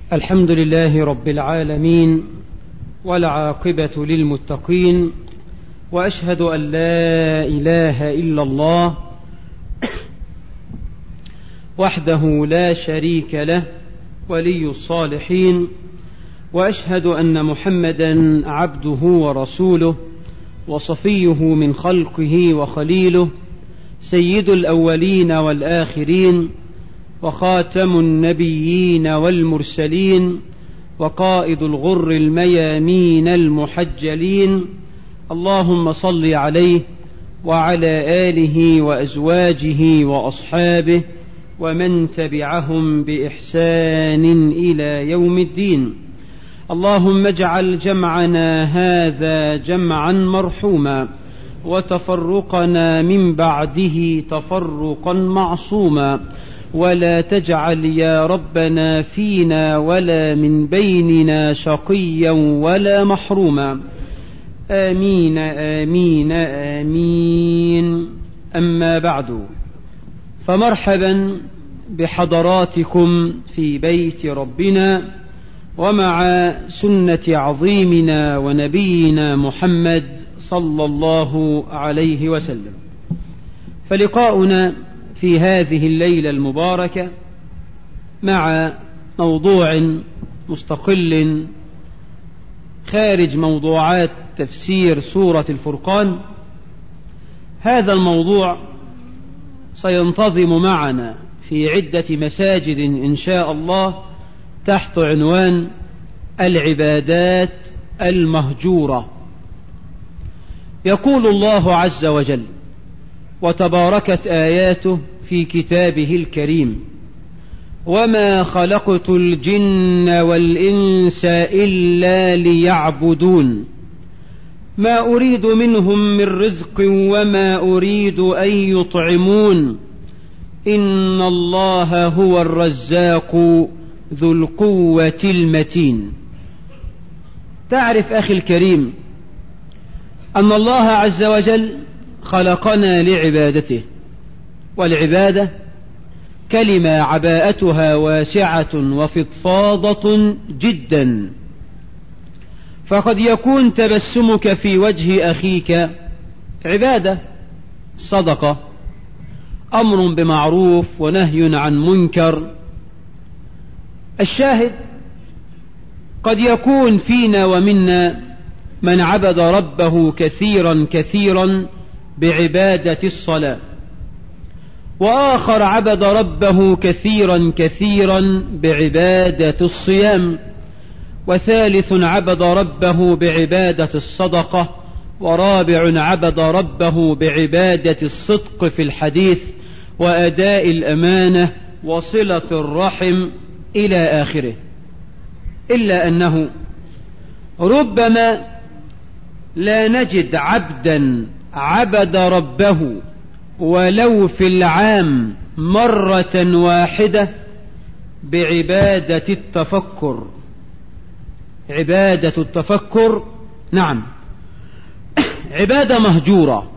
الحمد لله رب العالمين والعاقبة للمتقين وأشهد أن لا إله إلا الله وحده لا شريك له ولي الصالحين وأشهد أن محمدا عبده ورسوله وصفيه من خلقه وخليله سيد الأولين والآخرين وخاتم النبيين والمرسلين وقائد الغر الميامين المحجلين اللهم صل عليه وعلى آله وأزواجه وأصحابه ومن تبعهم بإحسان إلى يوم الدين اللهم اجعل جمعنا هذا جمعا مرحوما وتفرقنا من بعده تفرقا معصوما ولا تجعل يا ربنا فينا ولا من بيننا شقيا ولا محروما امين امين امين اما بعد فمرحبا بحضراتكم في بيت ربنا ومع سنه عظيمنا ونبينا محمد صلى الله عليه وسلم فلقاؤنا في هذه الليله المباركه مع موضوع مستقل خارج موضوعات تفسير سوره الفرقان هذا الموضوع سينتظم معنا في عده مساجد ان شاء الله تحت عنوان العبادات المهجوره يقول الله عز وجل وتباركت اياته في كتابه الكريم وما خلقت الجن والانس الا ليعبدون ما اريد منهم من رزق وما اريد ان يطعمون ان الله هو الرزاق ذو القوه المتين تعرف اخي الكريم ان الله عز وجل خلقنا لعبادته والعباده كلمه عباءتها واسعه وفضفاضه جدا فقد يكون تبسمك في وجه اخيك عباده صدقه امر بمعروف ونهي عن منكر الشاهد قد يكون فينا ومنا من عبد ربه كثيرا كثيرا بعباده الصلاه واخر عبد ربه كثيرا كثيرا بعباده الصيام وثالث عبد ربه بعباده الصدقه ورابع عبد ربه بعباده الصدق في الحديث واداء الامانه وصله الرحم الى اخره الا انه ربما لا نجد عبدا عبد ربه ولو في العام مره واحده بعباده التفكر عباده التفكر نعم عباده مهجوره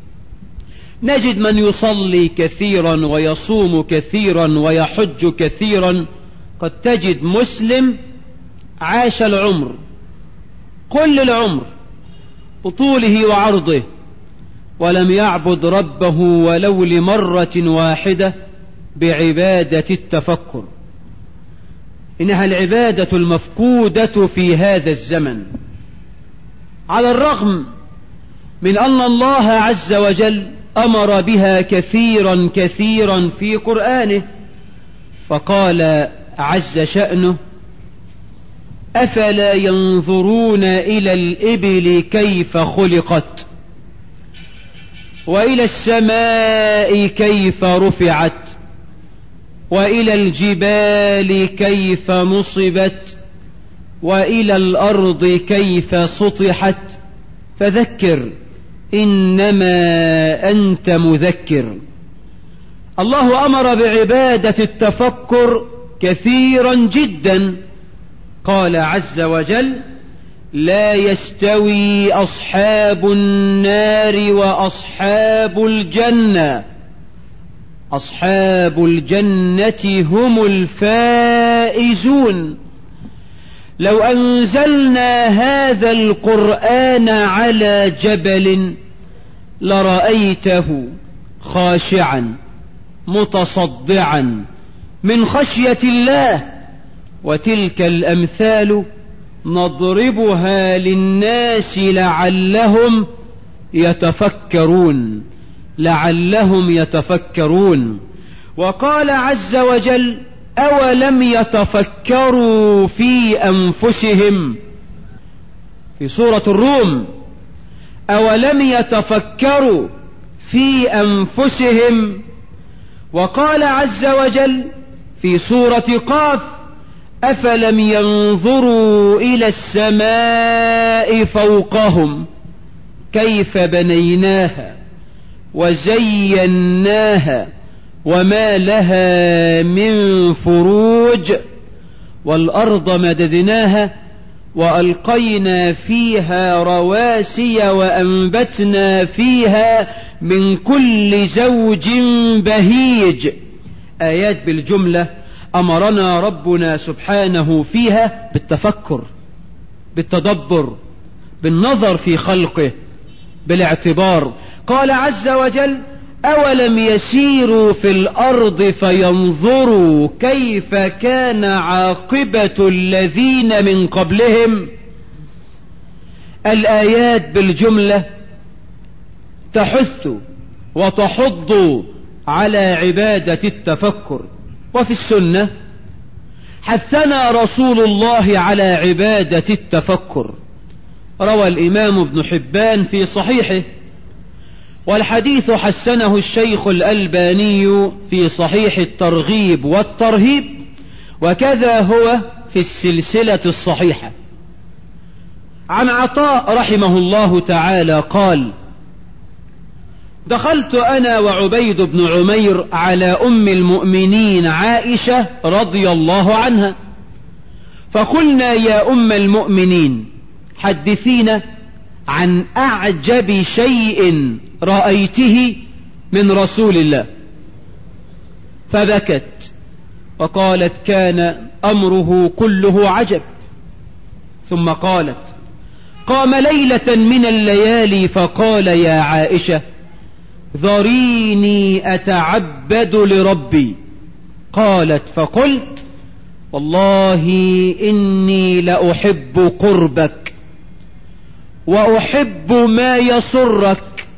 نجد من يصلي كثيرا ويصوم كثيرا ويحج كثيرا قد تجد مسلم عاش العمر كل العمر بطوله وعرضه ولم يعبد ربه ولو لمره واحده بعباده التفكر انها العباده المفقوده في هذا الزمن على الرغم من ان الله عز وجل امر بها كثيرا كثيرا في قرانه فقال عز شانه افلا ينظرون الى الابل كيف خلقت والى السماء كيف رفعت والى الجبال كيف نصبت والى الارض كيف سطحت فذكر انما انت مذكر الله امر بعباده التفكر كثيرا جدا قال عز وجل لا يستوي اصحاب النار واصحاب الجنه اصحاب الجنه هم الفائزون لو أنزلنا هذا القرآن على جبل لرأيته خاشعا متصدعا من خشية الله وتلك الأمثال نضربها للناس لعلهم يتفكرون لعلهم يتفكرون وقال عز وجل أولم يتفكروا في أنفسهم في سورة الروم أولم يتفكروا في أنفسهم وقال عز وجل في سورة قاف أفلم ينظروا إلى السماء فوقهم كيف بنيناها وزيناها وما لها من فروج والأرض مددناها وألقينا فيها رواسي وأنبتنا فيها من كل زوج بهيج آيات بالجملة أمرنا ربنا سبحانه فيها بالتفكر بالتدبر بالنظر في خلقه بالاعتبار قال عز وجل أولم يسيروا في الأرض فينظروا كيف كان عاقبة الذين من قبلهم الآيات بالجملة تحث وتحض على عبادة التفكر وفي السنة حثنا رسول الله على عبادة التفكر روى الإمام ابن حبان في صحيحه والحديث حسنه الشيخ الألباني في صحيح الترغيب والترهيب وكذا هو في السلسلة الصحيحة عن عطاء رحمه الله تعالى قال دخلت أنا وعبيد بن عمير على أم المؤمنين عائشة رضي الله عنها فقلنا يا أم المؤمنين حدثينا عن أعجب شيء رأيته من رسول الله فبكت وقالت كان أمره كله عجب ثم قالت قام ليلة من الليالي فقال يا عائشة ذريني أتعبد لربي قالت فقلت والله إني لأحب قربك وأحب ما يسرك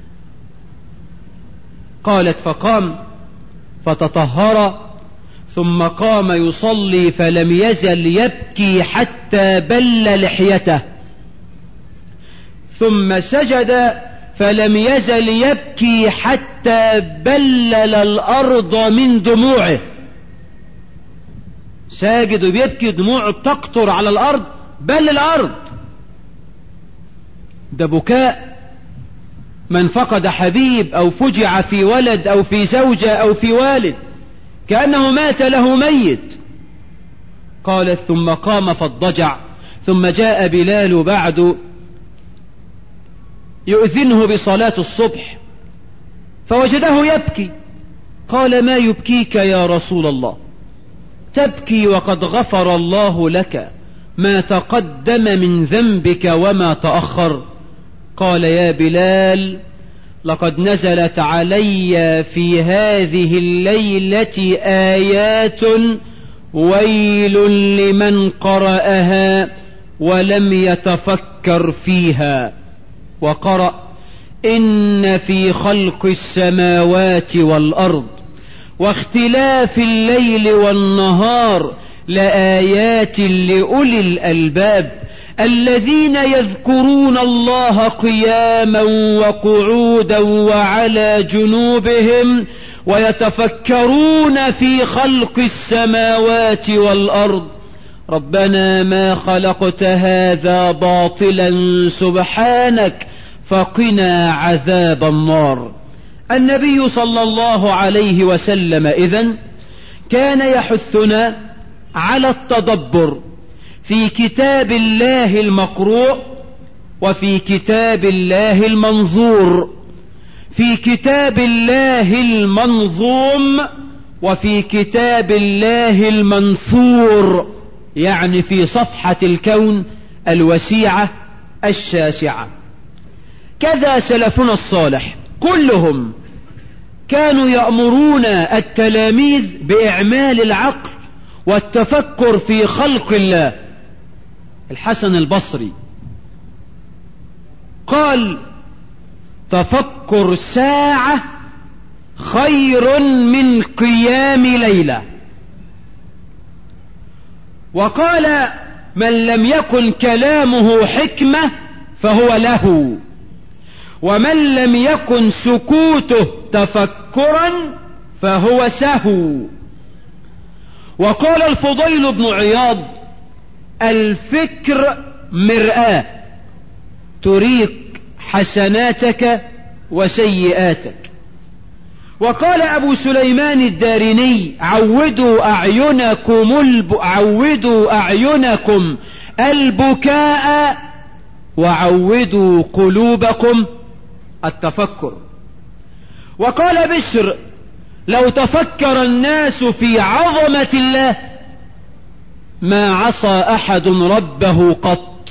قالت فقام فتطهر ثم قام يصلي فلم يزل يبكي حتى بل لحيته ثم سجد فلم يزل يبكي حتى بلل الأرض من دموعه ساجد وبيبكي دموعه تقطر على الأرض بل الأرض ده بكاء من فقد حبيب أو فجع في ولد أو في زوجة أو في والد كأنه مات له ميت قالت ثم قام فاضطجع ثم جاء بلال بعد يؤذنه بصلاة الصبح فوجده يبكي قال ما يبكيك يا رسول الله تبكي وقد غفر الله لك ما تقدم من ذنبك وما تأخر قال يا بلال لقد نزلت علي في هذه الليلة آيات ويل لمن قرأها ولم يتفكر فيها وقرأ إن في خلق السماوات والأرض واختلاف الليل والنهار لآيات لأولي الألباب الذين يذكرون الله قياما وقعودا وعلى جنوبهم ويتفكرون في خلق السماوات والأرض ربنا ما خلقت هذا باطلا سبحانك فقنا عذاب النار النبي صلى الله عليه وسلم إذن كان يحثنا على التدبر في كتاب الله المقروء وفي كتاب الله المنظور في كتاب الله المنظوم وفي كتاب الله المنثور يعني في صفحة الكون الوسيعة الشاسعة كذا سلفنا الصالح كلهم كانوا يأمرون التلاميذ بإعمال العقل والتفكر في خلق الله الحسن البصري قال تفكر ساعة خير من قيام ليلة وقال من لم يكن كلامه حكمة فهو له ومن لم يكن سكوته تفكرا فهو سهو وقال الفضيل بن عياض الفكر مرآة تريك حسناتك وسيئاتك وقال أبو سليمان الدارني عودوا أعينكم الب... عودوا أعينكم البكاء وعودوا قلوبكم التفكر وقال بشر لو تفكر الناس في عظمة الله ما عصى أحد ربه قط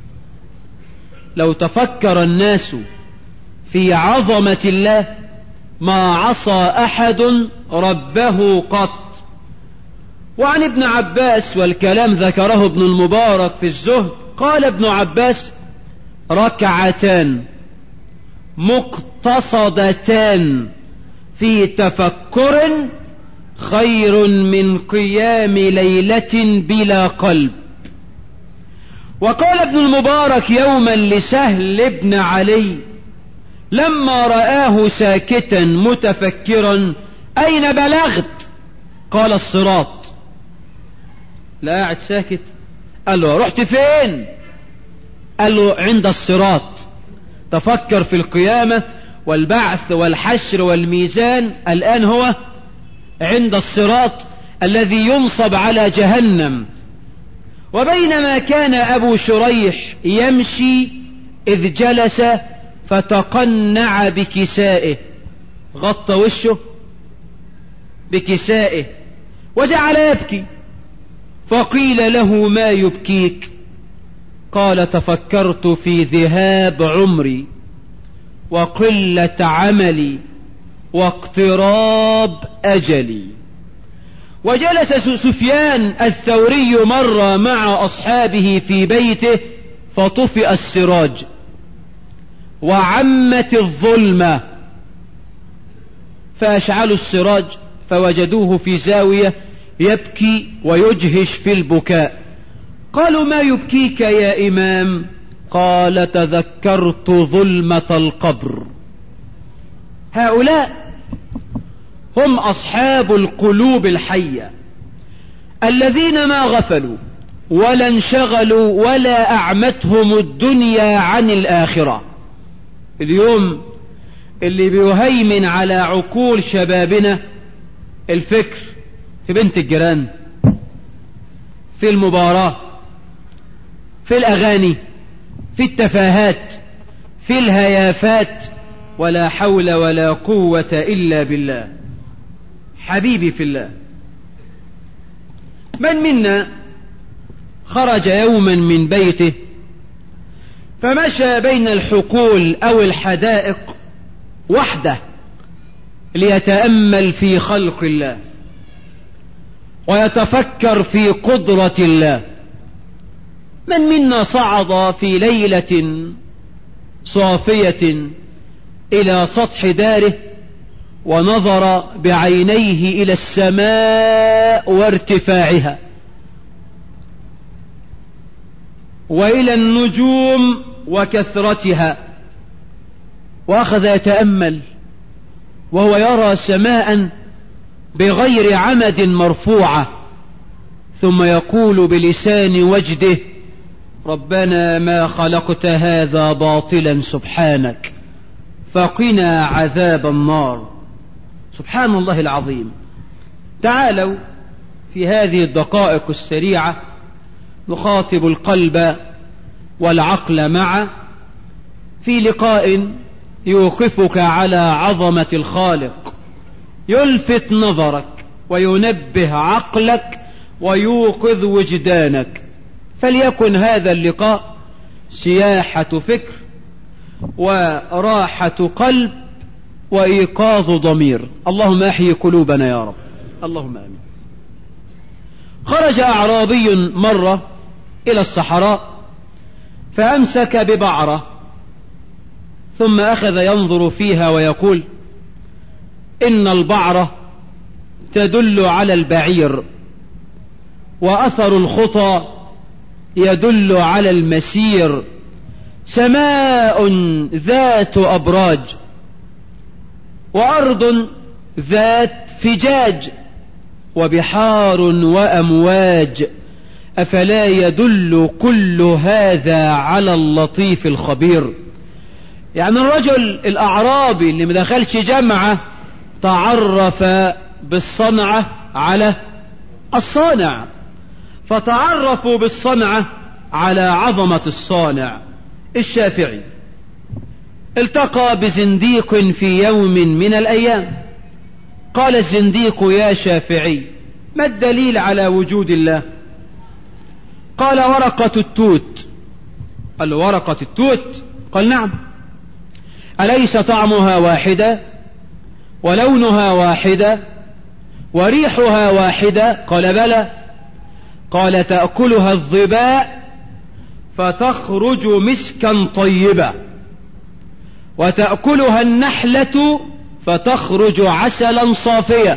لو تفكر الناس في عظمة الله ما عصى أحد ربه قط وعن ابن عباس والكلام ذكره ابن المبارك في الزهد قال ابن عباس ركعتان مقتصدتان في تفكر خير من قيام ليلة بلا قلب وقال ابن المبارك يوما لسهل ابن علي لما رآه ساكتا متفكرا أين بلغت قال الصراط لا قاعد ساكت قال له رحت فين قال له عند الصراط تفكر في القيامة والبعث والحشر والميزان الآن هو عند الصراط الذي ينصب على جهنم وبينما كان أبو شريح يمشي إذ جلس فتقنع بكسائه غطى وشه بكسائه وجعل يبكي فقيل له ما يبكيك قال تفكرت في ذهاب عمري وقلة عملي واقتراب أجلي وجلس سفيان الثوري مرة مع أصحابه في بيته فطفئ السراج وعمت الظلمة فأشعلوا السراج فوجدوه في زاوية يبكي ويجهش في البكاء قالوا ما يبكيك يا إمام قال تذكرت ظلمة القبر هؤلاء هم أصحاب القلوب الحية الذين ما غفلوا ولا انشغلوا ولا أعمتهم الدنيا عن الآخرة اليوم اللي بيهيمن على عقول شبابنا الفكر في بنت الجيران في المباراة في الأغاني في التفاهات في الهيافات ولا حول ولا قوة إلا بالله حبيبي في الله من منا خرج يوما من بيته فمشى بين الحقول أو الحدائق وحده ليتأمل في خلق الله ويتفكر في قدرة الله من منا صعد في ليلة صافية إلى سطح داره ونظر بعينيه إلى السماء وارتفاعها وإلى النجوم وكثرتها وأخذ يتأمل وهو يرى سماء بغير عمد مرفوعة ثم يقول بلسان وجده ربنا ما خلقت هذا باطلا سبحانك فقنا عذاب النار سبحان الله العظيم تعالوا في هذه الدقائق السريعة نخاطب القلب والعقل معا في لقاء يوقفك على عظمة الخالق يلفت نظرك وينبه عقلك ويوقظ وجدانك فليكن هذا اللقاء سياحة فكر وراحة قلب وإيقاظ ضمير اللهم أحيي قلوبنا يا رب اللهم آمين خرج أعرابي مرة إلى الصحراء فأمسك ببعرة ثم أخذ ينظر فيها ويقول إن البعرة تدل على البعير وأثر الخطى يدل على المسير سماء ذات أبراج وأرض ذات فجاج وبحار وأمواج أفلا يدل كل هذا على اللطيف الخبير يعني الرجل الأعرابي اللي مدخلش جمعة تعرف بالصنعة على الصانع فتعرفوا بالصنعة على عظمة الصانع الشافعي التقى بزنديق في يوم من الأيام قال الزنديق يا شافعي ما الدليل على وجود الله قال ورقة التوت قال ورقة التوت قال نعم أليس طعمها واحدة ولونها واحدة وريحها واحدة قال بلى قال تأكلها الظباء فتخرج مسكا طيبا وتأكلها النحلة فتخرج عسلا صافيا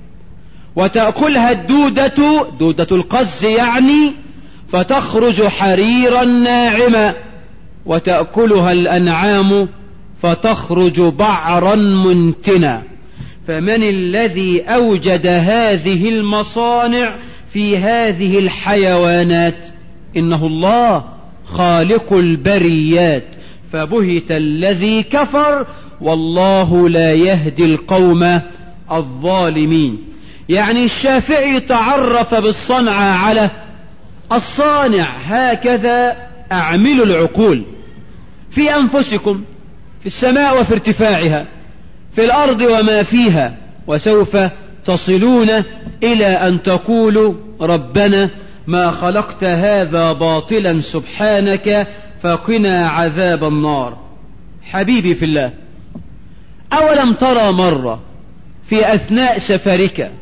وتأكلها الدودة دودة القز يعني فتخرج حريرا ناعما وتأكلها الأنعام فتخرج بعرا منتنا فمن الذي أوجد هذه المصانع في هذه الحيوانات إنه الله خالق البريات فبهت الذي كفر والله لا يهدي القوم الظالمين يعني الشافعي تعرف بالصنعة على الصانع هكذا أعملوا العقول في أنفسكم في السماء وفي ارتفاعها في الأرض وما فيها وسوف تصلون إلى أن تقولوا ربنا ما خلقت هذا باطلا سبحانك فقنا عذاب النار حبيبي في الله أولم ترى مرة في أثناء سفرك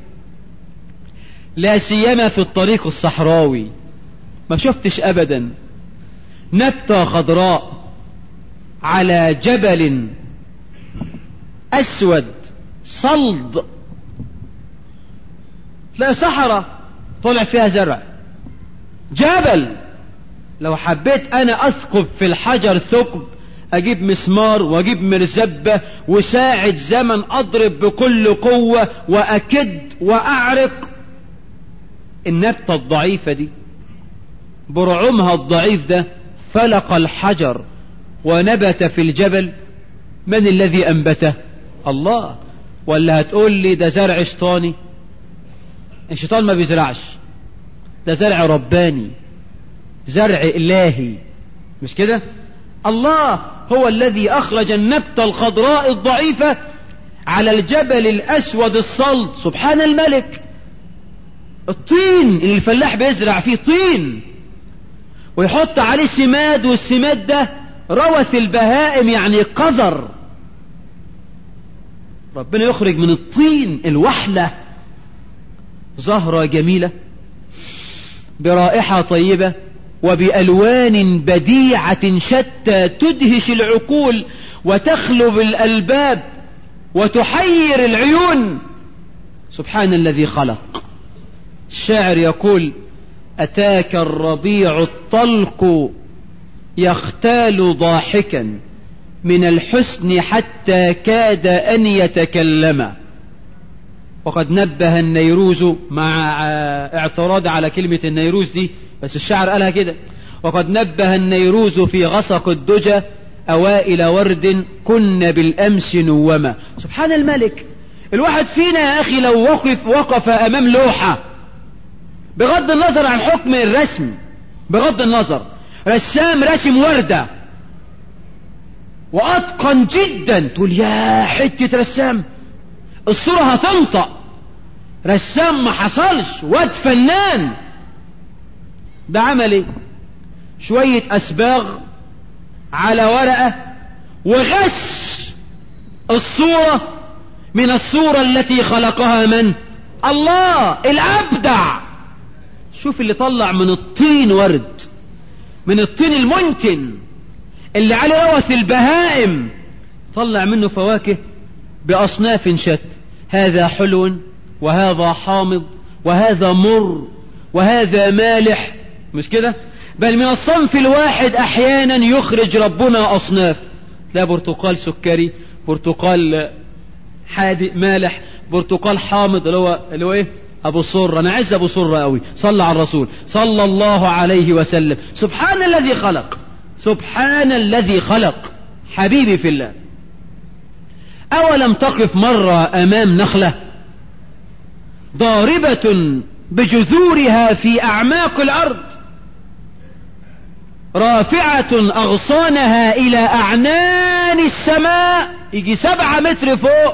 لا سيما في الطريق الصحراوي ما شفتش أبدا نبتة خضراء على جبل أسود صلد لا صحراء طلع فيها زرع جبل لو حبيت أنا أثقب في الحجر ثقب أجيب مسمار وأجيب مرزبة وساعد زمن أضرب بكل قوة وأكد وأعرق النبتة الضعيفة دي برعمها الضعيف ده فلق الحجر ونبت في الجبل من الذي أنبته الله ولا هتقول لي ده زرع شيطاني الشيطان ما بيزرعش ده زرع رباني زرع إلهي مش كده الله هو الذي أخرج النبتة الخضراء الضعيفة على الجبل الأسود الصلب سبحان الملك الطين اللي الفلاح بيزرع فيه طين ويحط عليه سماد والسماد ده روث البهائم يعني قذر ربنا يخرج من الطين الوحلة زهرة جميلة برائحة طيبة وبألوان بديعة شتى تدهش العقول وتخلب الألباب وتحير العيون سبحان الذي خلق الشاعر يقول أتاك الربيع الطلق يختال ضاحكا من الحسن حتى كاد أن يتكلم وقد نبه النيروز مع اعتراض على كلمة النيروز دي بس الشعر قالها كده وقد نبه النيروز في غسق الدجى أوائل ورد كن بالأمس نوما سبحان الملك الواحد فينا يا أخي لو وقف وقف أمام لوحة بغض النظر عن حكم الرسم بغض النظر رسام رسم وردة وأتقن جدا تقول يا حتة رسام الصورة هتنطق رسام ما حصلش واد فنان ده عمل ايه شوية اسباغ على ورقة وغش الصورة من الصورة التي خلقها من الله الابدع شوف اللي طلع من الطين ورد من الطين المنتن اللي عليه روث البهائم طلع منه فواكه بأصناف شت هذا حلو وهذا حامض وهذا مر وهذا مالح مش كده بل من الصنف الواحد احيانا يخرج ربنا اصناف لا برتقال سكري برتقال حادق مالح برتقال حامض اللي هو اللي هو ايه ابو صر انا عايز ابو صر قوي صلى على الرسول صلى الله عليه وسلم سبحان الذي خلق سبحان الذي خلق حبيبي في الله اولم تقف مرة امام نخلة ضاربة بجذورها في اعماق الارض رافعة اغصانها الى اعنان السماء يجي سبعة متر فوق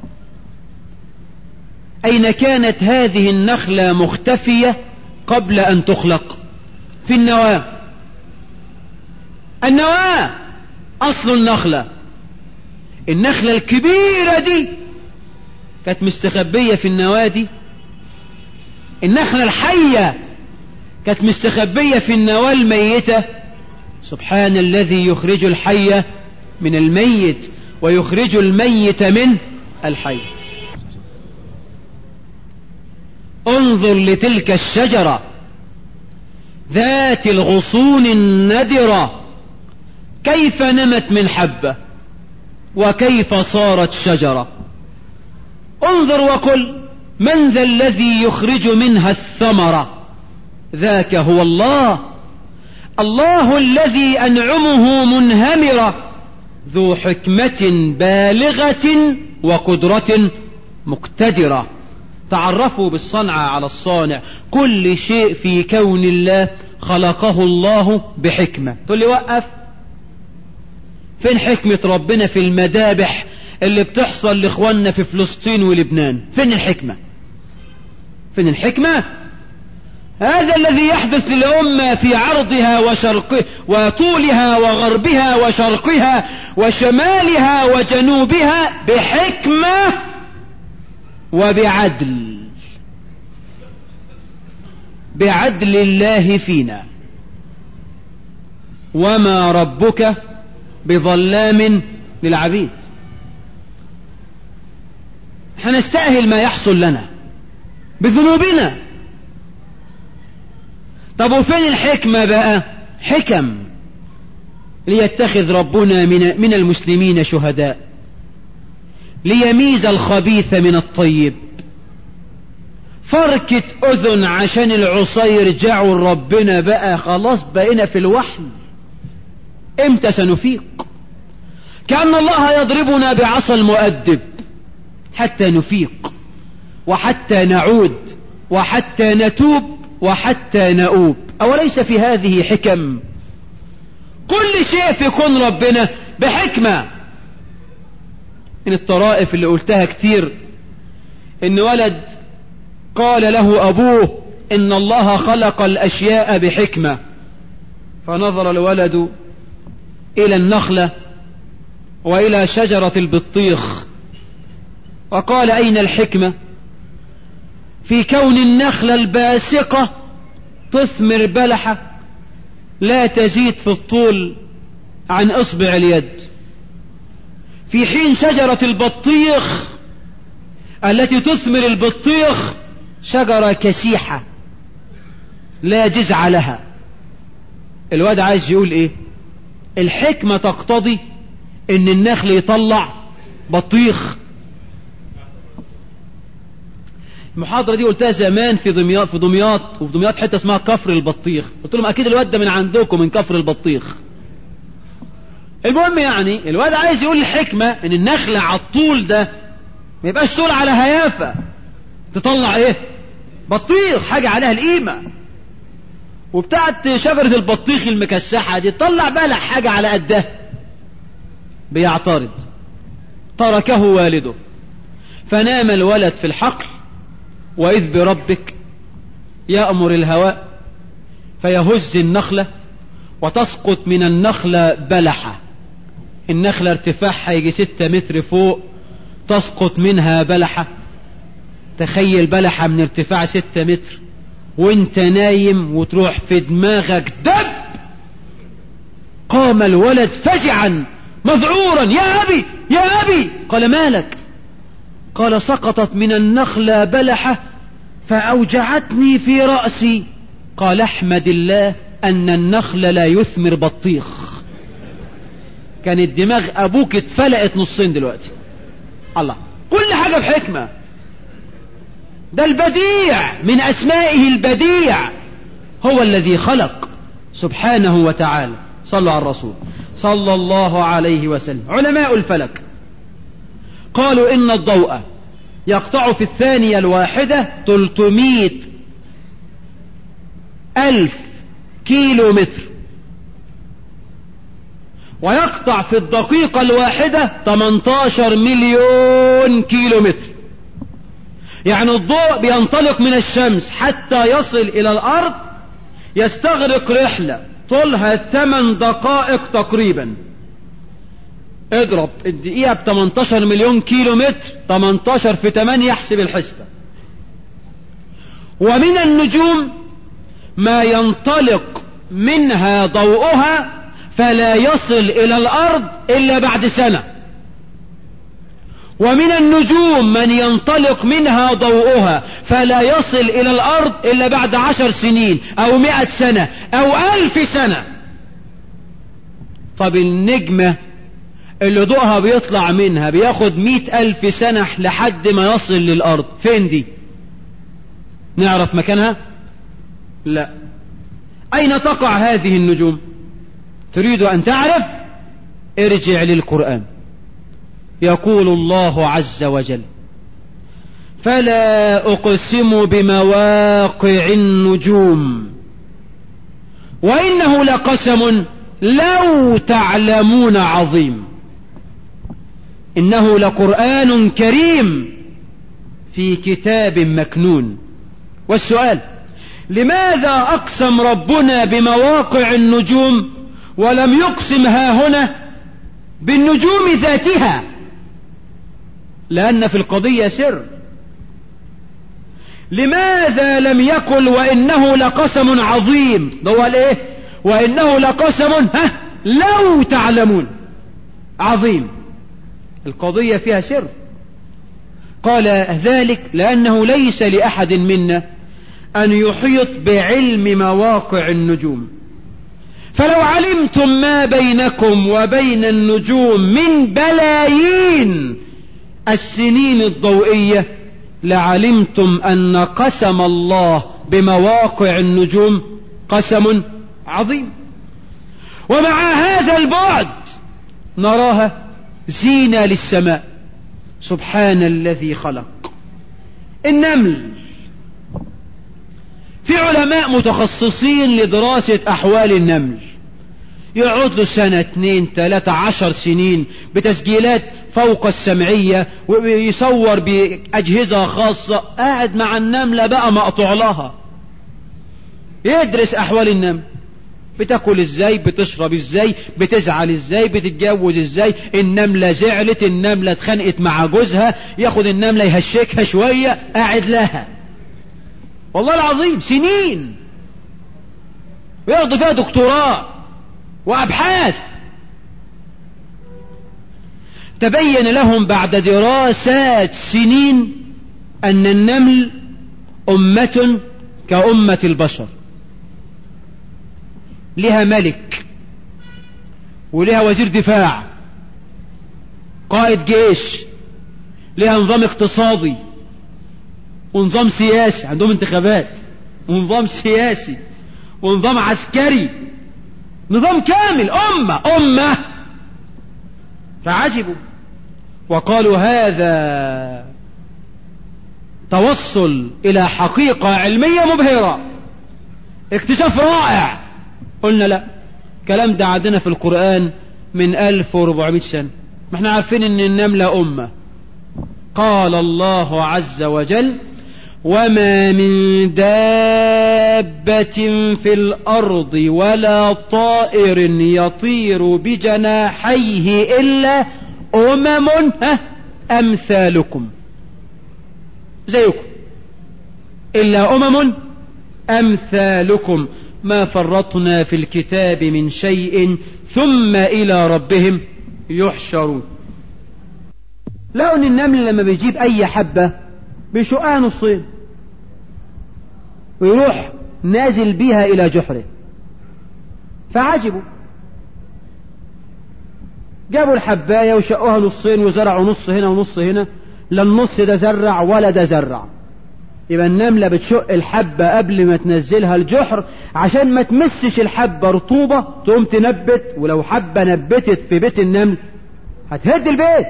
اين كانت هذه النخلة مختفية قبل ان تخلق في النواة النواة اصل النخلة النخلة الكبيرة دي كانت مستخبية في النوادي النخلة الحية كانت مستخبية في النواة الميتة سبحان الذي يخرج الحي من الميت ويخرج الميت من الحي انظر لتلك الشجرة ذات الغصون الندرة كيف نمت من حبة وكيف صارت شجرة انظر وقل من ذا الذي يخرج منها الثمرة ذاك هو الله الله الذي أنعمه منهمرة ذو حكمة بالغة وقدرة مقتدرة تعرفوا بالصنعة على الصانع كل شيء في كون الله خلقه الله بحكمة تقول لي وقف فين حكمة ربنا في المذابح اللي بتحصل لاخواننا في فلسطين ولبنان فين الحكمة فين الحكمة هذا الذي يحدث للأمة في عرضها وشرقها وطولها وغربها وشرقها وشمالها وجنوبها بحكمة وبعدل بعدل الله فينا وما ربك بظلام للعبيد هنستأهل ما يحصل لنا بذنوبنا طب وفين الحكمة بقى حكم ليتخذ ربنا من, من المسلمين شهداء ليميز الخبيث من الطيب فركة أذن عشان العصي يرجعوا لربنا بقى خلاص بقينا في الوحي امتى سنفيق كأن الله يضربنا بعصا المؤدب حتى نفيق وحتى نعود وحتى نتوب وحتى نؤوب أوليس في هذه حكم كل شيء في كون ربنا بحكمة من الطرائف اللي قلتها كتير ان ولد قال له ابوه ان الله خلق الاشياء بحكمة فنظر الولد الى النخلة والى شجرة البطيخ وقال اين الحكمة في كون النخلة الباسقة تثمر بلحة لا تزيد في الطول عن اصبع اليد في حين شجرة البطيخ التي تثمر البطيخ شجرة كسيحة لا جزع لها الواد عايز يقول ايه الحكمة تقتضي ان النخل يطلع بطيخ المحاضرة دي قلتها زمان في دمياط في دمياط وفي دمياط حتة اسمها كفر البطيخ قلت لهم اكيد الواد ده من عندكم من كفر البطيخ المهم يعني الواد عايز يقول الحكمة ان النخلة على الطول ده ما يبقاش طول على هيافة تطلع ايه بطيخ حاجة عليها القيمة وبتاعت شجرة البطيخ المكسحة دي تطلع بلح حاجة على قدها بيعترض تركه والده فنام الولد في الحقل وإذ بربك يأمر الهواء فيهز النخلة وتسقط من النخلة بلحة النخلة ارتفاعها يجي ستة متر فوق تسقط منها بلحة تخيل بلحة من ارتفاع ستة متر وانت نايم وتروح في دماغك دب قام الولد فزعا مذعورا يا أبي يا أبي قال مالك قال سقطت من النخلة بلحة فأوجعتني في رأسي قال احمد الله أن النخل لا يثمر بطيخ كان الدماغ أبوك اتفلقت نصين دلوقتي الله كل حاجة بحكمة ده البديع من أسمائه البديع هو الذي خلق سبحانه وتعالى صلوا على الرسول صلى الله عليه وسلم علماء الفلك قالوا إن الضوء يقطع في الثانية الواحدة 300 ألف كيلو متر ويقطع في الدقيقة الواحدة 18 مليون كيلو متر يعني الضوء بينطلق من الشمس حتى يصل إلى الأرض يستغرق رحلة طولها 8 دقائق تقريبا اضرب الدقيقة ب 18 مليون كيلو متر 18 في 8 يحسب الحسبة ومن النجوم ما ينطلق منها ضوءها فلا يصل إلى الأرض إلا بعد سنة ومن النجوم من ينطلق منها ضوءها فلا يصل إلى الأرض إلا بعد عشر سنين أو مئة سنة أو ألف سنة طب النجمة اللي ضوءها بيطلع منها بياخد مئة ألف سنة لحد ما يصل للأرض فين دي نعرف مكانها لا أين تقع هذه النجوم تريد أن تعرف ارجع للقرآن يقول الله عز وجل فلا أقسم بمواقع النجوم وإنه لقسم لو تعلمون عظيم إنه لقرآن كريم في كتاب مكنون والسؤال لماذا أقسم ربنا بمواقع النجوم ولم يقسم ها هنا بالنجوم ذاتها لأن في القضية سر لماذا لم يقل وإنه لقسم عظيم ده هو الايه وإنه لقسم ها لو تعلمون عظيم القضية فيها سر قال ذلك لأنه ليس لأحد منا أن يحيط بعلم مواقع النجوم فلو علمتم ما بينكم وبين النجوم من بلايين السنين الضوئية لعلمتم أن قسم الله بمواقع النجوم قسم عظيم ومع هذا البعد نراها زينة للسماء سبحان الذي خلق النمل في علماء متخصصين لدراسة أحوال النمل يقعد له سنة اثنين ثلاثة عشر سنين بتسجيلات فوق السمعية ويصور بأجهزة خاصة قاعد مع النملة بقى مقطوع لها يدرس أحوال النمل بتاكل ازاي بتشرب ازاي بتزعل ازاي بتتجوز ازاي النملة زعلت النملة اتخانقت مع جوزها ياخد النملة يهشكها شوية قاعد لها والله العظيم سنين وياخدوا فيها دكتوراه وابحاث تبين لهم بعد دراسات سنين ان النمل امة كأمة البشر لها ملك ولها وزير دفاع قائد جيش لها نظام اقتصادي ونظام سياسي عندهم انتخابات ونظام سياسي ونظام عسكري نظام كامل أمة أمة فعجبوا وقالوا هذا توصل إلى حقيقة علمية مبهرة اكتشاف رائع قلنا لا كلام ده عندنا في القرآن من 1400 سنة ما احنا عارفين ان النملة أمة قال الله عز وجل وما من دابة في الأرض ولا طائر يطير بجناحيه إلا أمم أمثالكم زيكم إلا أمم أمثالكم ما فرطنا في الكتاب من شيء ثم إلى ربهم يحشرون لقوا ان النمل لما بيجيب اي حبة بيشقها نصين ويروح نازل بيها الى جحره فعجبوا جابوا الحباية وشقوها نصين وزرعوا نص هنا ونص هنا لا النص ده زرع ولا ده زرع يبقى النملة بتشق الحبة قبل ما تنزلها الجحر عشان ما تمسش الحبة رطوبة تقوم تنبت ولو حبة نبتت في بيت النمل هتهد البيت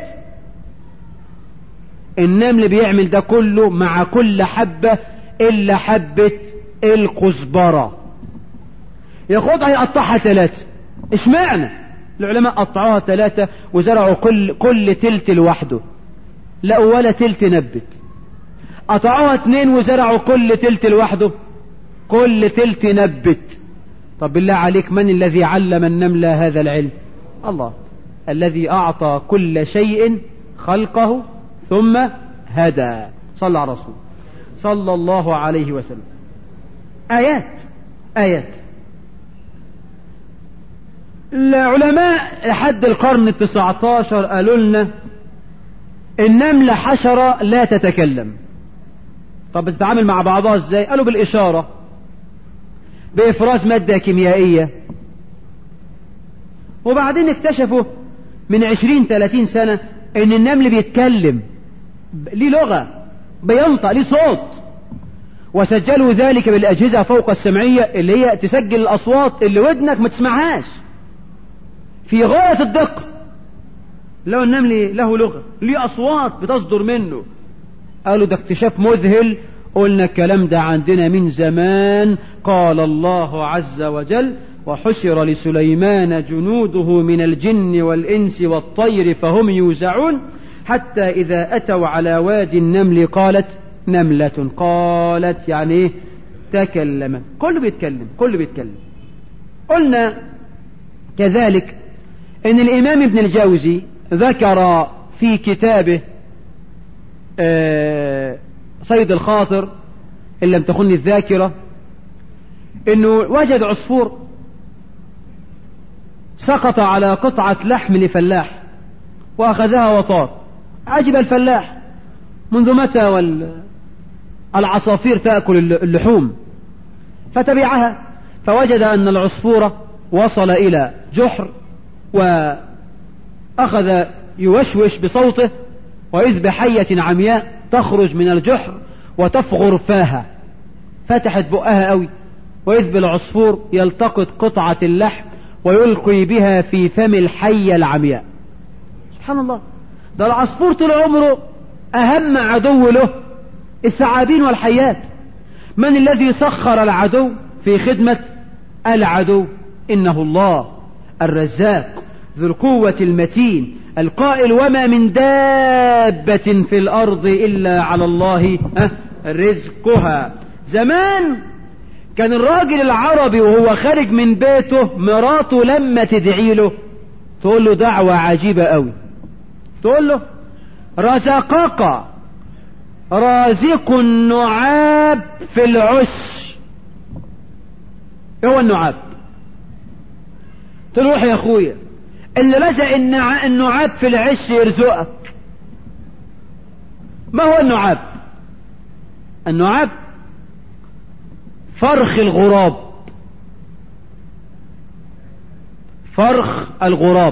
النمل بيعمل ده كله مع كل حبة إلا حبة الكزبرة ياخدها يقطعها ثلاثة اشمعنى العلماء قطعوها ثلاثة وزرعوا كل كل تلت لوحده لقوا ولا تلت نبت قطعوها اتنين وزرعوا كل تلت لوحده كل تلت نبت طب بالله عليك من الذي علم النملة هذا العلم الله الذي أعطى كل شيء خلقه ثم هدى صلى على رسول صلى الله عليه وسلم آيات آيات العلماء لحد القرن التسعة عشر قالوا لنا النملة حشرة لا تتكلم طب بتتعامل مع بعضها ازاي قالوا بالإشارة بإفراز مادة كيميائية وبعدين اكتشفوا من عشرين ثلاثين سنة ان النمل بيتكلم ليه لغة بينطق ليه صوت وسجلوا ذلك بالأجهزة فوق السمعية اللي هي تسجل الأصوات اللي ودنك ما تسمعهاش في غاية الدقة لو النمل له لغة ليه أصوات بتصدر منه قالوا ده اكتشاف مذهل قلنا الكلام ده عندنا من زمان قال الله عز وجل وحشر لسليمان جنوده من الجن والإنس والطير فهم يوزعون حتى إذا أتوا على وادي النمل قالت نملة قالت يعني ايه تكلم كله بيتكلم كله بيتكلم قلنا كذلك ان الامام ابن الجوزي ذكر في كتابه آه صيد الخاطر ان لم تخن الذاكرة انه وجد عصفور سقط على قطعة لحم لفلاح واخذها وطار عجب الفلاح منذ متى وال... العصافير تأكل اللحوم فتبعها فوجد أن العصفور وصل إلى جحر وأخذ يوشوش بصوته وإذ بحية عمياء تخرج من الجحر وتفغر فاها فتحت بقها قوي وإذ بالعصفور يلتقط قطعة اللحم ويلقي بها في فم الحية العمياء سبحان الله ده العصفور طول عمره أهم عدو له الثعابين والحيات من الذي سخر العدو في خدمة العدو إنه الله الرزاق ذو القوة المتين القائل وما من دابة في الأرض إلا على الله رزقها زمان كان الراجل العربي وهو خارج من بيته مراته لما تدعي له تقول له دعوة عجيبة قوي تقول له رزقك رازق النعاب في العش ايه هو النعاب تروح يا اخويا اللي رزق النعاب في العش يرزقك ما هو النعاب النعاب فرخ الغراب فرخ الغراب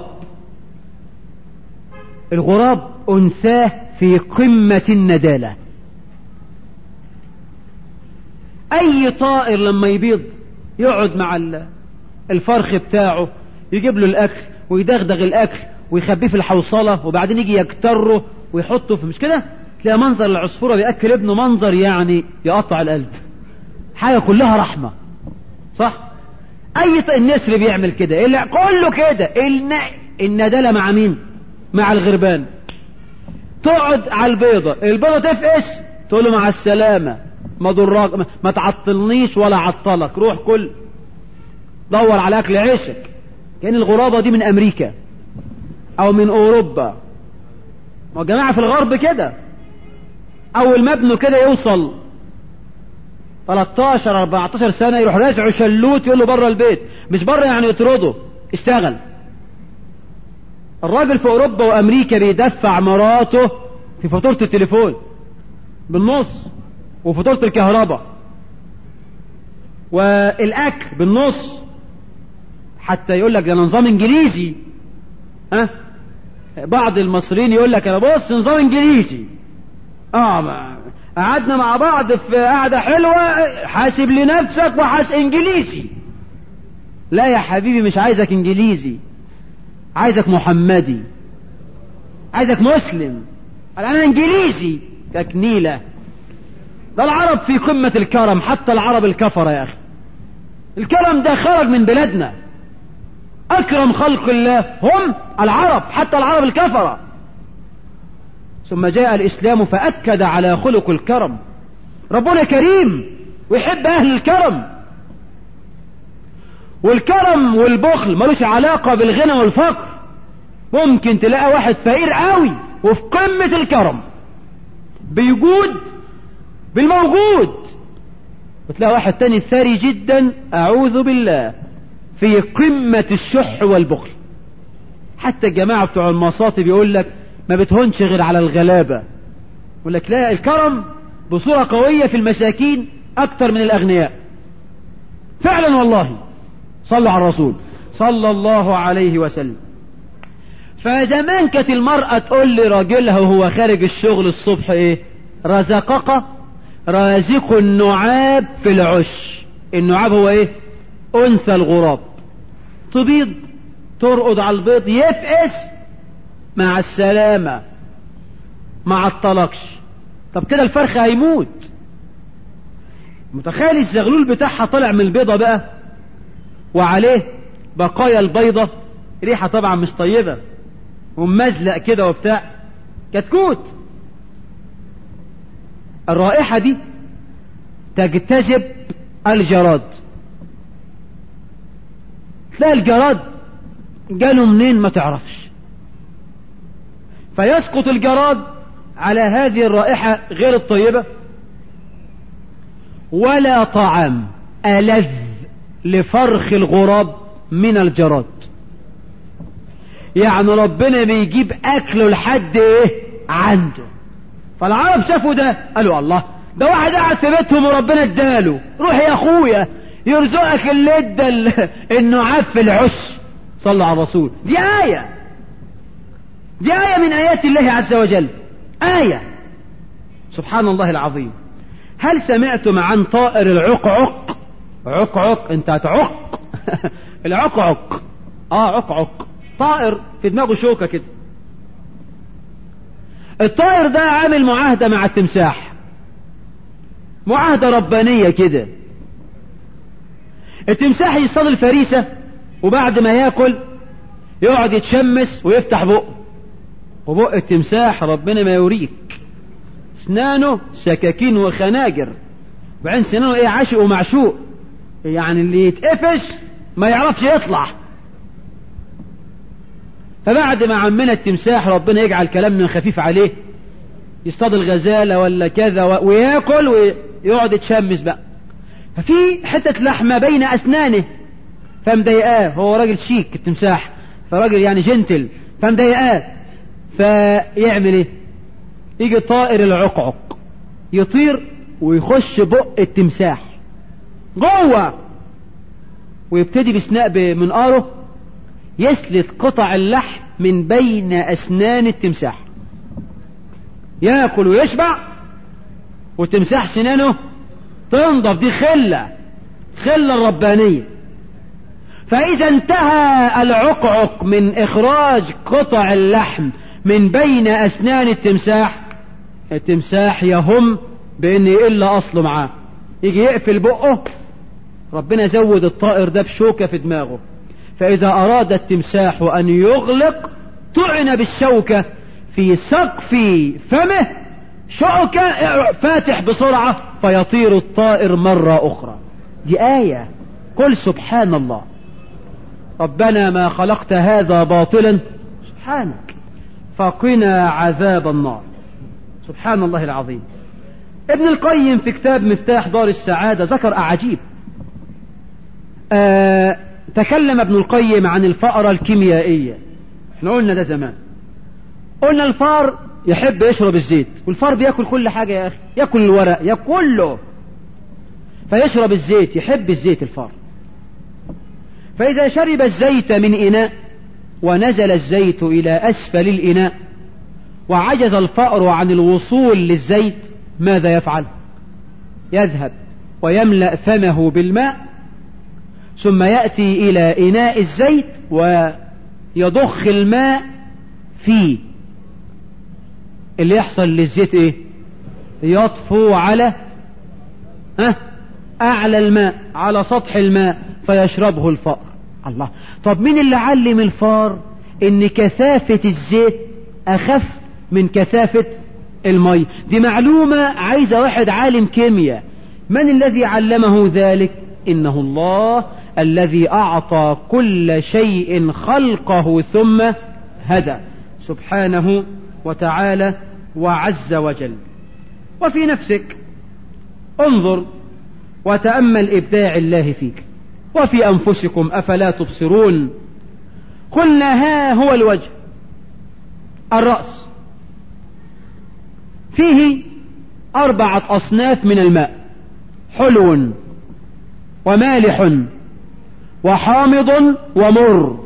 الغراب أنثاه في قمة الندالة أي طائر لما يبيض يقعد مع الفرخ بتاعه يجيب له الأكل ويدغدغ الأكل ويخبيه في الحوصلة وبعدين يجي يكتره ويحطه في مش كده تلاقي منظر العصفورة بيأكل ابنه منظر يعني يقطع القلب حاجة كلها رحمة صح أي ط... النسر بيعمل كده إلا كله كده الن... الندالة مع مين مع الغربان تقعد على البيضة البيضة تفقس تقول له مع السلامة ما ضراك ما تعطلنيش ولا عطلك روح كل دور على اكل عيشك كأن الغرابة دي من امريكا او من اوروبا ما جماعة في الغرب كده اول ما ابنه كده يوصل 13 14 سنة يروح رازعه شلوت يقول له بره البيت مش بره يعني يطرده اشتغل الراجل في اوروبا وامريكا بيدفع مراته في فاتورة التليفون بالنص وفاتورة الكهرباء والاكل بالنص حتى يقول لك ده نظام انجليزي ها أه؟ بعض المصريين يقول لك انا بص نظام انجليزي اه ما قعدنا مع بعض في قعده حلوه حاسب لنفسك وحاس انجليزي لا يا حبيبي مش عايزك انجليزي عايزك محمدي عايزك مسلم انا انجليزي ككنيله ده العرب في قمة الكرم حتى العرب الكفرة يا اخي الكرم ده خرج من بلادنا اكرم خلق الله هم العرب حتى العرب الكفرة ثم جاء الاسلام فاكد على خلق الكرم ربنا كريم ويحب اهل الكرم والكرم والبخل ملوش علاقة بالغنى والفقر ممكن تلاقي واحد فقير قوي وفي قمة الكرم بيجود بالموجود وتلاقي واحد تاني ثري جدا اعوذ بالله في قمة الشح والبخل حتى الجماعة بتوع المصاطب يقول لك ما بتهونش غير على الغلابة يقول لك لا الكرم بصورة قوية في المساكين اكتر من الاغنياء فعلا والله صلوا على الرسول صلى الله عليه وسلم فزمان كانت المرأة تقول لراجلها وهو خارج الشغل الصبح ايه رزقك رازق النعاب في العش النعاب هو ايه انثى الغراب تبيض ترقد على البيض يفقس مع السلامة ما عطلكش طب كده الفرخ هيموت متخيل الزغلول بتاعها طلع من البيضة بقى وعليه بقايا البيضة ريحة طبعا مش طيبة ومزلق كده وبتاع كتكوت الرائحة دي تجتذب الجراد تلاقي الجراد جاله منين ما تعرفش فيسقط الجراد على هذه الرائحة غير الطيبة ولا طعام ألذ لفرخ الغراب من الجراد يعني ربنا بيجيب أكله لحد إيه عنده فالعرب شافوا ده قالوا الله ده واحد قاعد في بيتهم وربنا اداله روح يا اخويا يرزقك اللي ادى النعاب في العش صلى على الرسول دي آية دي آية من آيات الله عز وجل آية سبحان الله العظيم هل سمعتم عن طائر العقعق عقعق انت هتعق العقعق اه عقعق طائر في دماغه شوكة كده الطائر ده عامل معاهدة مع التمساح معاهدة ربانية كده التمساح يصطاد الفريسة وبعد ما ياكل يقعد يتشمس ويفتح بقه وبق التمساح ربنا ما يوريك اسنانه سكاكين وخناجر وبعدين سنانه ايه عاشق ومعشوق يعني اللي يتقفش ما يعرفش يطلع فبعد ما عمنا التمساح ربنا يجعل كلامنا خفيف عليه يصطاد الغزالة ولا كذا وياكل ويقعد يتشمس بقى ففي حتة لحمة بين أسنانه فمضايقاه هو راجل شيك التمساح فراجل يعني جنتل فمضايقاه فيعمل ايه يجي طائر العقعق يطير ويخش بق التمساح جوه ويبتدي بسناء بمنقاره يسلت قطع اللحم من بين أسنان التمساح ياكل ويشبع والتمساح سنانه تنضف دي خلة خلة الربانية فإذا انتهى العقعق من إخراج قطع اللحم من بين أسنان التمساح التمساح يهم بأن إلا أصله معاه يجي يقفل بقه ربنا زود الطائر ده بشوكة في دماغه فإذا أراد التمساح أن يغلق طعن بالشوكة في سقف فمه شوكة فاتح بسرعة فيطير الطائر مرة أخرى دي آية قل سبحان الله ربنا ما خلقت هذا باطلا سبحانك فقنا عذاب النار سبحان الله العظيم ابن القيم في كتاب مفتاح دار السعادة ذكر أعاجيب آه تكلم ابن القيم عن الفأرة الكيميائية احنا قلنا ده زمان قلنا الفار يحب يشرب الزيت والفار بياكل كل حاجة يا أخي ياكل الورق ياكله فيشرب الزيت يحب الزيت الفار فإذا شرب الزيت من إناء ونزل الزيت إلى أسفل الإناء وعجز الفأر عن الوصول للزيت ماذا يفعل يذهب ويملأ فمه بالماء ثم يأتي إلى إناء الزيت ويضخ الماء فيه اللي يحصل للزيت ايه يطفو على ها اعلى الماء على سطح الماء فيشربه الفأر الله طب مين اللي علم الفار ان كثافة الزيت اخف من كثافة المي دي معلومة عايزة واحد عالم كيمياء من الذي علمه ذلك انه الله الذي اعطى كل شيء خلقه ثم هدى سبحانه وتعالى وعز وجل وفي نفسك انظر وتأمل إبداع الله فيك وفي أنفسكم أفلا تبصرون قلنا ها هو الوجه الرأس فيه أربعة أصناف من الماء حلو ومالح وحامض ومر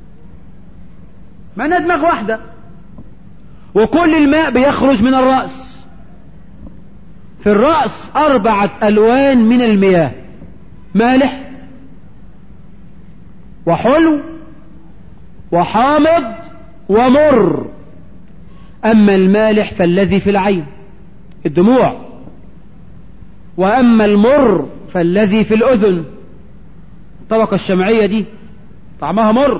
ما دماغ واحدة وكل الماء بيخرج من الرأس في الرأس أربعة ألوان من المياه مالح وحلو وحامض ومر أما المالح فالذي في العين الدموع وأما المر فالذي في الأذن الطبقة الشمعية دي طعمها مر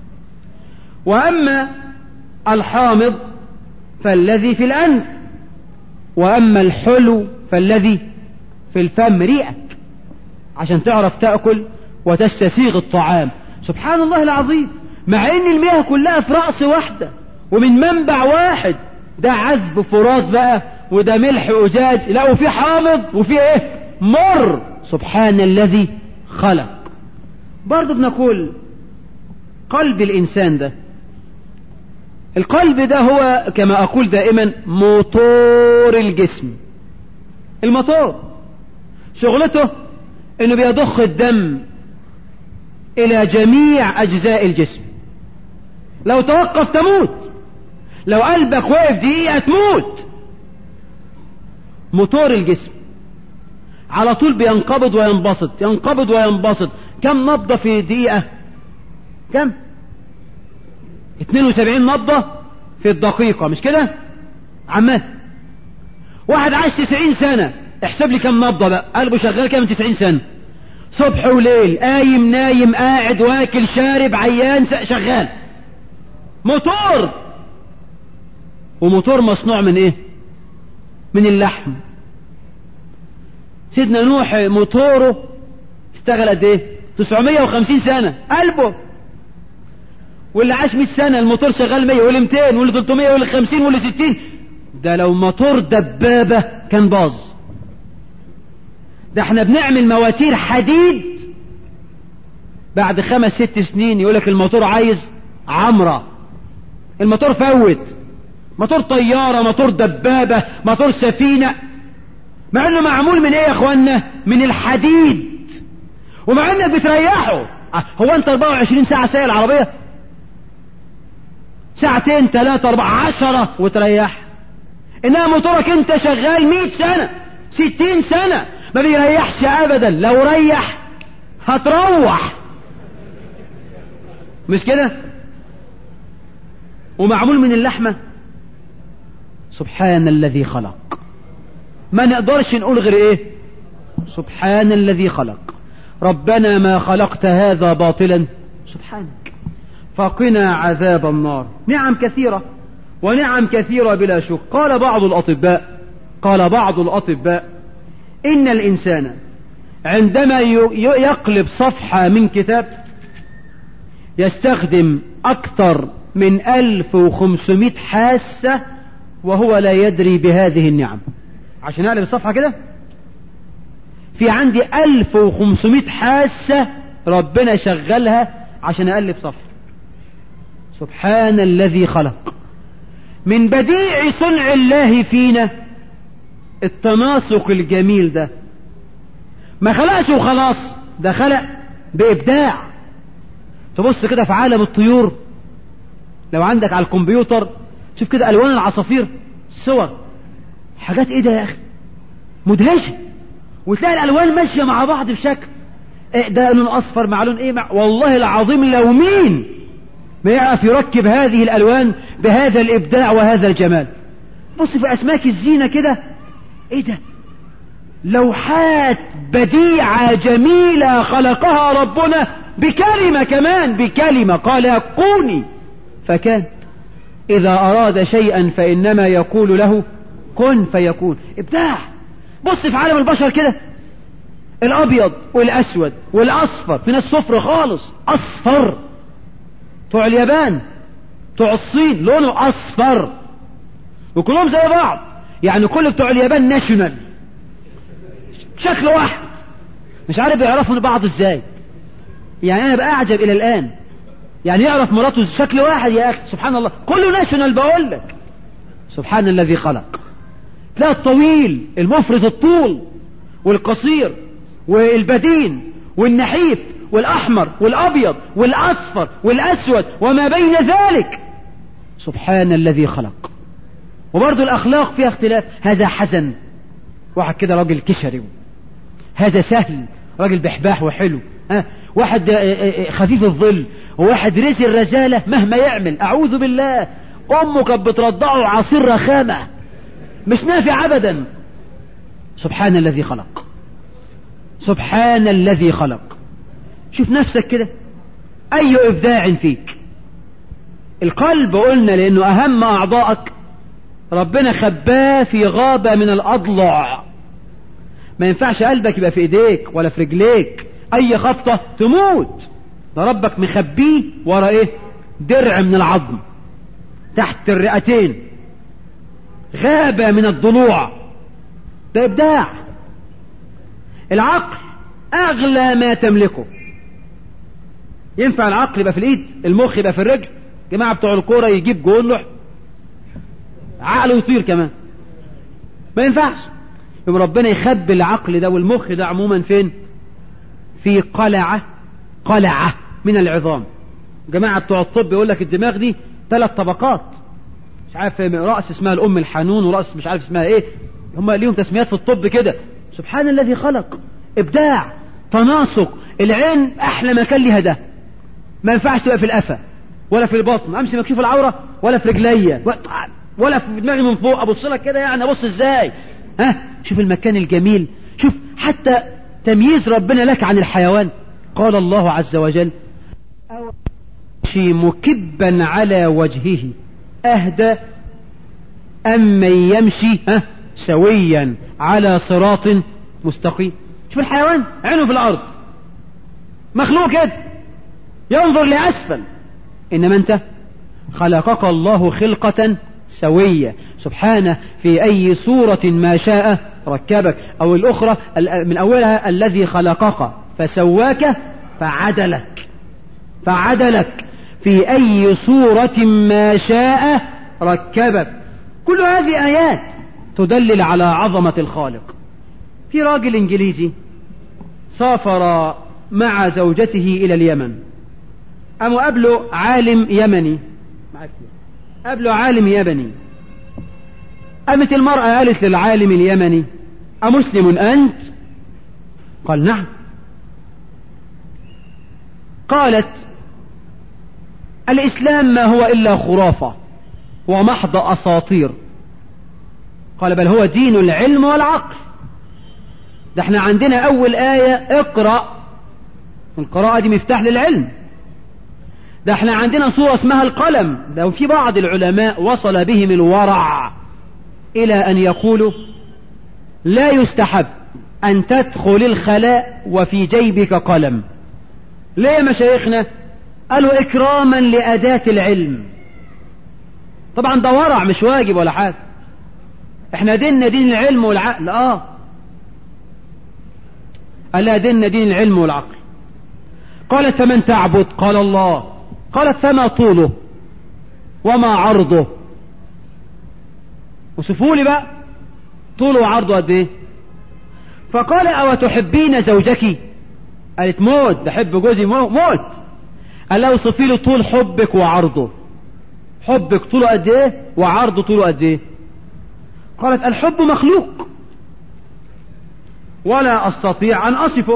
وأما الحامض فالذي في الأنف وأما الحلو فالذي في الفم ريقك عشان تعرف تأكل وتستسيغ الطعام سبحان الله العظيم مع ان المياه كلها في رأس واحدة ومن منبع واحد ده عذب فرات بقى وده ملح أجاج لا وفي حامض وفي ايه مر سبحان الذي خلق برضو بنقول قلب الإنسان ده القلب ده هو كما أقول دائما موتور الجسم الموتور شغلته انه بيضخ الدم الى جميع اجزاء الجسم لو توقف تموت لو قلبك وقف دقيقة تموت موتور الجسم على طول بينقبض وينبسط ينقبض وينبسط كم نبضة في دقيقة كم 72 نبضة في الدقيقة مش كده عمال واحد عاش 90 سنة احسب لي كم نبضة بقى قلبه شغال كام 90 سنة صبح وليل قايم نايم قاعد واكل شارب عيان شغال موتور وموتور مصنوع من ايه من اللحم سيدنا نوح موتوره اشتغل قد ايه 950 سنة قلبه واللي عاش 100 سنة الموتور شغال 100 واللي 200 واللي 300 واللي 50 واللي 60 ده لو موتور دبابة كان باظ ده احنا بنعمل مواتير حديد بعد خمس ست سنين يقولك الموتور عايز عمرة الموتور فوت موتور طيارة موتور دبابة موتور سفينة مع انه معمول من ايه يا اخوانا من الحديد ومع انك بتريحه هو انت 24 ساعة سايق العربية ساعتين ثلاثة أربعة عشرة وتريح إنما موتورك أنت شغال مئة سنة ستين سنة ما بيريحش أبدا لو ريح هتروح مش كده ومعمول من اللحمة سبحان الذي خلق ما نقدرش نقول غير ايه سبحان الذي خلق ربنا ما خلقت هذا باطلا سبحانك فقنا عذاب النار نعم كثيرة ونعم كثيرة بلا شك قال بعض الأطباء قال بعض الأطباء إن الإنسان عندما يقلب صفحة من كتاب يستخدم أكثر من 1500 حاسة وهو لا يدري بهذه النعم عشان أقلب الصفحة كده في عندي 1500 حاسة ربنا شغلها عشان أقلب صفحة سبحان الذي خلق من بديع صنع الله فينا التناسق الجميل ده ما خلقش وخلاص ده خلق بإبداع تبص كده في عالم الطيور لو عندك على الكمبيوتر شوف كده ألوان العصافير صور حاجات ايه ده يا اخي مدهشة وتلاقي الألوان ماشية مع بعض بشكل إيه ده لون أصفر مع لون ايه مع والله العظيم لو مين ما يعرف يركب هذه الألوان بهذا الإبداع وهذا الجمال بص في أسماك الزينة كده ايه ده لوحات بديعة جميلة خلقها ربنا بكلمة كمان بكلمة قال كوني فكان إذا أراد شيئا فإنما يقول له كن فيكون إبداع بص في عالم البشر كده الأبيض والأسود والأصفر في ناس صفر خالص أصفر بتوع اليابان بتوع الصين لونه أصفر وكلهم زي بعض يعني كل بتوع اليابان ناشونال شكل واحد مش عارف يعرفوا بعض ازاي يعني انا بقى اعجب الى الان يعني يعرف مراته شكل واحد يا اخي سبحان الله كله ناشونال بقول لك سبحان الذي خلق تلاقي الطويل المفرط الطول والقصير والبدين والنحيف والاحمر والابيض والاصفر والاسود وما بين ذلك سبحان الذي خلق وبرضه الاخلاق فيها اختلاف هذا حزن واحد كده راجل كشري هذا سهل راجل بحباح وحلو ها واحد خفيف الظل وواحد رزي الرزالة مهما يعمل أعوذ بالله أمه كانت بترضعه عصير رخامة مش نافع أبدا سبحان الذي خلق سبحان الذي خلق شوف نفسك كده أي إبداع فيك القلب قلنا لأنه أهم أعضائك ربنا خباه في غابة من الأضلع ما ينفعش قلبك يبقى في ايديك ولا في رجليك اي خبطة تموت ده ربك مخبيه ورا ايه درع من العظم تحت الرئتين غابة من الضلوع ده ابداع العقل اغلى ما تملكه ينفع العقل يبقى في الايد المخ يبقى في الرجل جماعة بتوع الكورة يجيب جول له عقله يطير كمان ما ينفعش يوم ربنا يخبي العقل ده والمخ ده عموما فين في قلعة قلعة من العظام جماعة بتوع الطب يقول لك الدماغ دي ثلاث طبقات مش عارف رأس اسمها الأم الحنون ورأس مش عارف اسمها ايه هم ليهم تسميات في الطب كده سبحان الذي خلق إبداع تناسق العين أحلى مكان ليها ده ما ينفعش تبقى في القفا ولا في البطن أمشي مكشوف العورة ولا في رجليا ولا في دماغي من فوق أبص لك كده يعني أبص إزاي ها شوف المكان الجميل شوف حتى تمييز ربنا لك عن الحيوان قال الله عز وجل يمشي مكبا على وجهه أهدى أم من يمشي ها سويا على صراط مستقيم شوف الحيوان عينه في الأرض مخلوق كده ينظر لأسفل إنما أنت خلقك الله خلقة سوية سبحانه في أي صورة ما شاء ركبك أو الأخرى من أولها الذي خلقك فسواك فعدلك فعدلك في أي صورة ما شاء ركبك كل هذه آيات تدلل على عظمة الخالق في راجل إنجليزي سافر مع زوجته إلى اليمن أم قابله عالم يمني قابله عالم يمني قامت المرأة قالت للعالم اليمني أمسلم أنت قال نعم قالت الإسلام ما هو إلا خرافة ومحض أساطير قال بل هو دين العلم والعقل ده احنا عندنا أول آية اقرأ القراءة دي مفتاح للعلم ده احنا عندنا صورة اسمها القلم ده في بعض العلماء وصل بهم الورع إلى أن يقولوا لا يستحب أن تدخل الخلاء وفي جيبك قلم ليه يا مشايخنا قالوا إكراما لأداة العلم طبعا ده ورع مش واجب ولا حاجة احنا ديننا دين العلم والعقل اه ألا ديننا دين العلم والعقل قالت فمن تعبد قال الله قالت فما طوله وما عرضه وصفوا لي بقى طوله وعرضه قد ايه فقال او تحبين زوجك قالت موت بحب جوزي موت قال له اوصفي له طول حبك وعرضه حبك طوله قد ايه وعرضه طوله قد ايه قالت الحب مخلوق ولا استطيع ان اصفه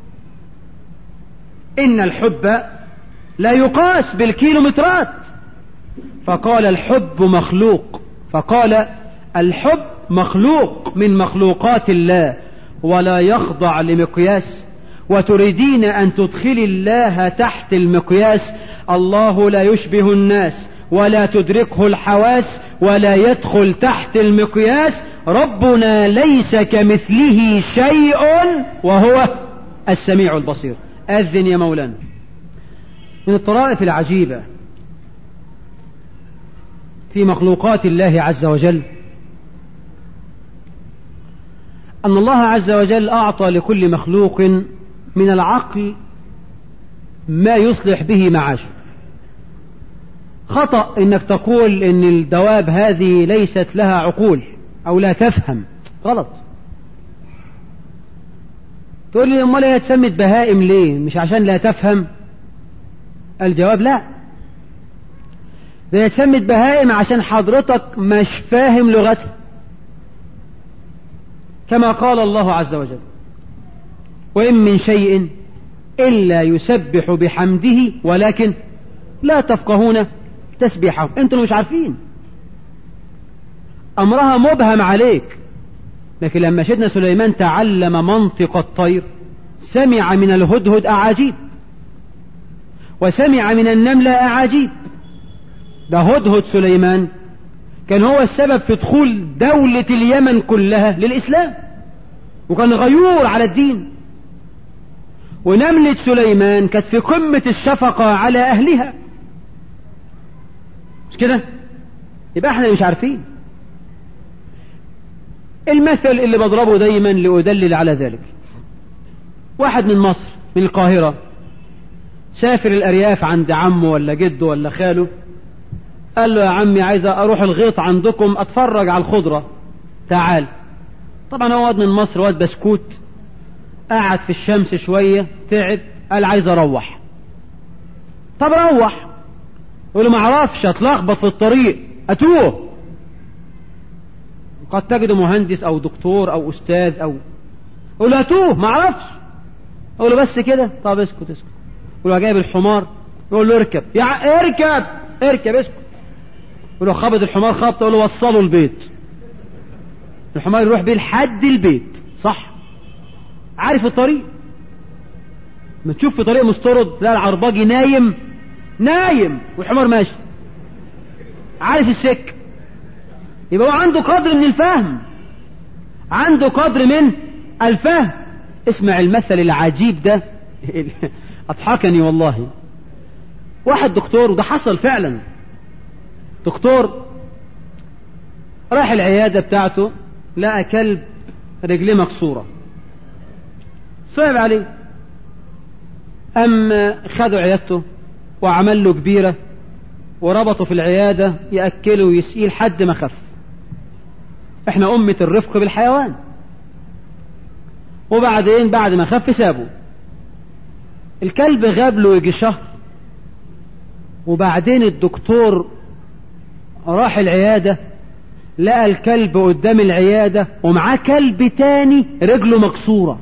ان الحب لا يقاس بالكيلومترات فقال الحب مخلوق فقال الحب مخلوق من مخلوقات الله ولا يخضع لمقياس وتريدين أن تدخل الله تحت المقياس الله لا يشبه الناس ولا تدركه الحواس ولا يدخل تحت المقياس ربنا ليس كمثله شيء وهو السميع البصير أذن يا مولانا من الطرائف العجيبة في مخلوقات الله عز وجل أن الله عز وجل أعطى لكل مخلوق من العقل ما يصلح به معاشه خطأ انك تقول ان الدواب هذه ليست لها عقول او لا تفهم غلط تقول لي امال هي اتسمت بهائم ليه مش عشان لا تفهم الجواب لا ده اتسمت بهائم عشان حضرتك مش فاهم لغتها كما قال الله عز وجل وإن من شيء إلا يسبح بحمده ولكن لا تفقهون تسبيحه انتم مش عارفين أمرها مبهم عليك لكن لما سيدنا سليمان تعلم منطق الطير سمع من الهدهد أعاجيب وسمع من النملة أعاجيب ده هدهد سليمان كان هو السبب في دخول دولة اليمن كلها للإسلام وكان غيور على الدين ونملة سليمان كانت في قمة الشفقة على أهلها مش كده يبقى احنا مش عارفين المثل اللي بضربه دايما لأدلل على ذلك واحد من مصر من القاهرة سافر الأرياف عند عمه ولا جده ولا خاله قال له يا عمي عايز أروح الغيط عندكم أتفرج على الخضرة تعال طبعا هو واد من مصر واد بسكوت قعد في الشمس شوية تعب قال عايز أروح طب روح يقول له ما اعرفش اتلخبط في الطريق اتوه قد تجد مهندس او دكتور او استاذ او يقول له اتوه ما اعرفش اقول له بس كده طب اسكت اسكت يقول له جايب الحمار يقول له اركب يا اركب اركب اسكت يقول له خبط الحمار خبطه يقول له وصله البيت الحمار يروح بيه لحد البيت صح عارف الطريق ما تشوف في طريق مسترد تلاقي العرباجي نايم نايم والحمار ماشي عارف السك يبقى هو عنده قدر من الفهم عنده قدر من الفهم اسمع المثل العجيب ده اضحكني والله واحد دكتور وده حصل فعلا دكتور راح العيادة بتاعته لقى كلب رجليه مكسورة صعب عليه أما خدوا عيادته وعمل له كبيرة وربطه في العيادة يأكله ويسقيه لحد ما خف احنا أمة الرفق بالحيوان وبعدين بعد ما خف سابه الكلب غاب له يجي شهر وبعدين الدكتور راح العيادة لقى الكلب قدام العيادة ومعاه كلب تاني رجله مكسورة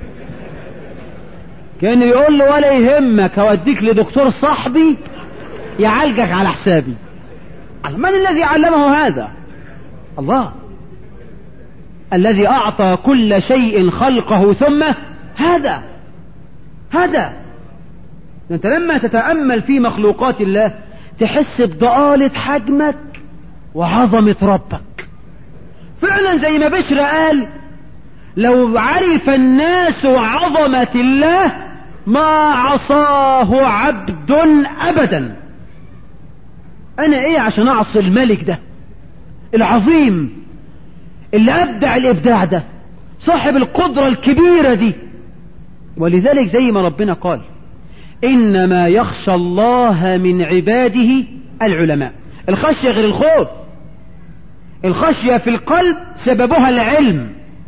كان يقول له ولا يهمك هوديك لدكتور صاحبي يعالجك على حسابي من الذي علمه هذا الله الذي أعطى كل شيء خلقه ثم هذا هذا أنت لما تتأمل في مخلوقات الله تحس بضآلة حجمك وعظمة ربك فعلا زي ما بشر قال لو عرف الناس عظمة الله ما عصاه عبد أبدا أنا إيه عشان أعصي الملك ده العظيم اللي أبدع الإبداع ده صاحب القدرة الكبيرة دي ولذلك زي ما ربنا قال إنما يخشى الله من عباده العلماء الخشية غير الخوف الخشية في القلب سببها العلم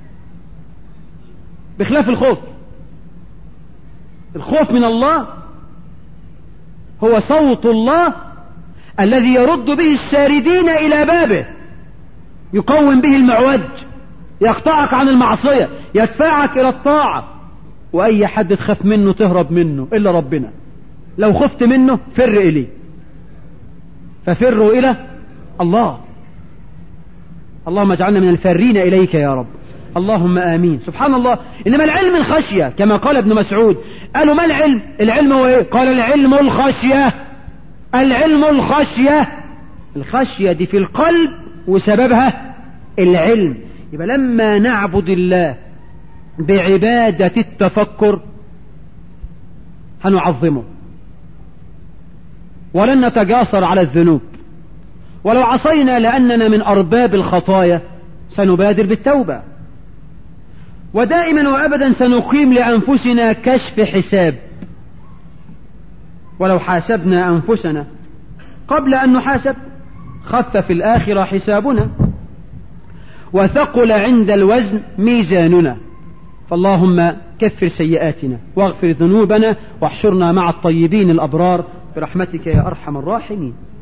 بخلاف الخوف الخوف من الله هو صوت الله الذي يرد به الساردين إلى بابه يقوم به المعوج يقطعك عن المعصية يدفعك إلى الطاعة وأي حد تخاف منه تهرب منه إلا ربنا لو خفت منه فر إليه ففروا إلى الله اللهم اجعلنا من الفارين إليك يا رب اللهم آمين سبحان الله إنما العلم الخشية كما قال ابن مسعود قالوا ما العلم العلم هو إيه قال العلم الخشية العلم الخشية الخشية دي في القلب وسببها العلم يبقى لما نعبد الله بعبادة التفكر هنعظمه ولن نتجاسر على الذنوب ولو عصينا لأننا من أرباب الخطايا سنبادر بالتوبة ودائما وأبدا سنقيم لأنفسنا كشف حساب ولو حاسبنا أنفسنا قبل أن نحاسب خف في الآخرة حسابنا وثقل عند الوزن ميزاننا فاللهم كفر سيئاتنا واغفر ذنوبنا واحشرنا مع الطيبين الأبرار برحمتك يا أرحم الراحمين